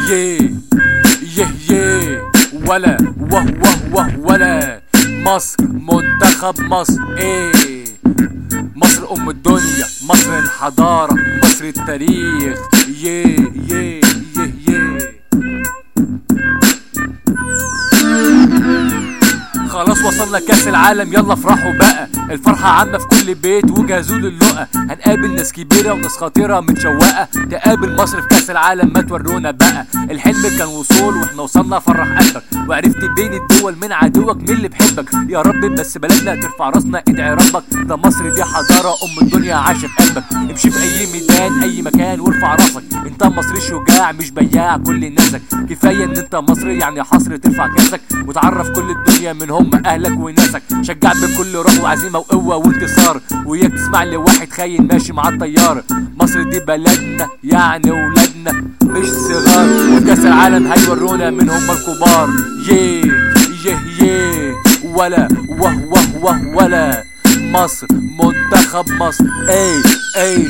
يه يه يه ولا وه وه وه ولا مصر منتخب مصر ايه مصر ام الدنيا مصر الحضارة مصر التاريخ يه يه يه يه خلاص وصلنا كاس العالم يلا افرحوا بقى الفرحة عامة في كل بيت وجهزوا للقا هنقابل ناس كبيرة وناس خطيرة متشوقة تقابل مصر في كاس العالم ما تورونا بقى الحلم كان وصول واحنا وصلنا فرح قلبك وعرفت بين الدول من عدوك مين اللي بحبك يا رب بس بلدنا ترفع راسنا ادعي ربك ده مصر دي حضارة ام الدنيا عايشة في قلبك امشي في اي ميدان اي مكان وارفع راسك انت مصري شجاع مش بياع كل ناسك كفاية ان انت مصري يعني حصر ترفع كاسك وتعرف كل الدنيا من هم اهلك وناسك شجع بكل روح وعزيمة وقوة وانتصار وياك تسمع لواحد خاين ماشي مع الطيارة مصر دي بلدنا يعني ولادنا مش صغار وفي كاس العالم هيورونا من هم الكبار يه يه يه ولا وه وه وه ولا مصر منتخب مصر اي اي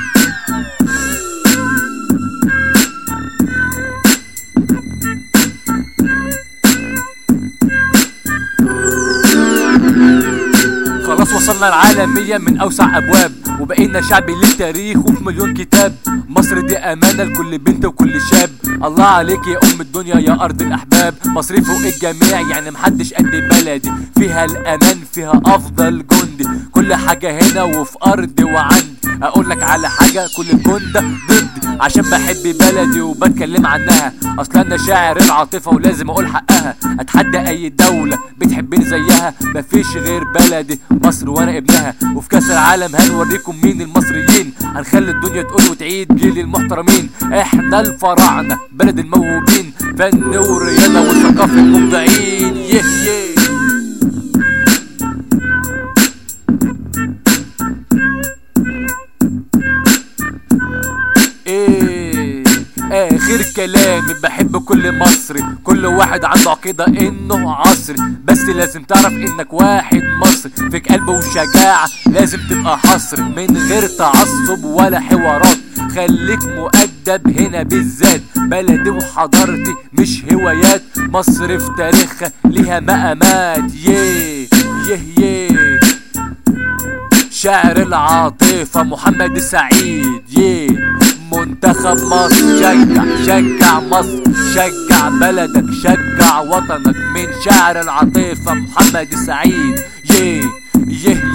خلاص وصلنا العالمية من أوسع أبواب وبقينا شعب للتاريخ وفي مليون كتاب مصر دي أمانة لكل بنت وكل شاب الله عليك يا أم الدنيا يا أرض الأحباب مصر فوق الجميع يعني محدش قد بلدي فيها الأمان فيها أفضل جندي كل حاجة هنا وفي أرضي وعندي أقول لك على حاجة كل الكون ده ضدي عشان بحب بلدي وبتكلم عنها أصل أنا شاعر العاطفة ولازم أقول حقها أتحدى أي دولة بتحبني زيها مفيش غير بلدي مصر وأنا ابنها وفي كأس العالم هنوريكم مين المصريين هنخلي الدنيا تقول وتعيد جيل المحترمين احنا الفراعنة بلد الموهوبين فن ورياضة وثقافة المبدعين يه يه ايه اخر كلامي بحب كل مصري كل واحد عنده عقيدة انه عصري بس لازم تعرف انك واحد مصري فيك قلب وشجاعة لازم تبقى حصري من غير تعصب ولا حوارات خليك مؤدب هنا بالذات بلدي وحضارتي مش هوايات مصر في تاريخها ليها مقامات يه يه يه شاعر العاطفة محمد السعيد يه منتخب مصر شجع شجع مصر شجع بلدك شجع وطنك من شاعر العاطفة محمد السعيد يه يه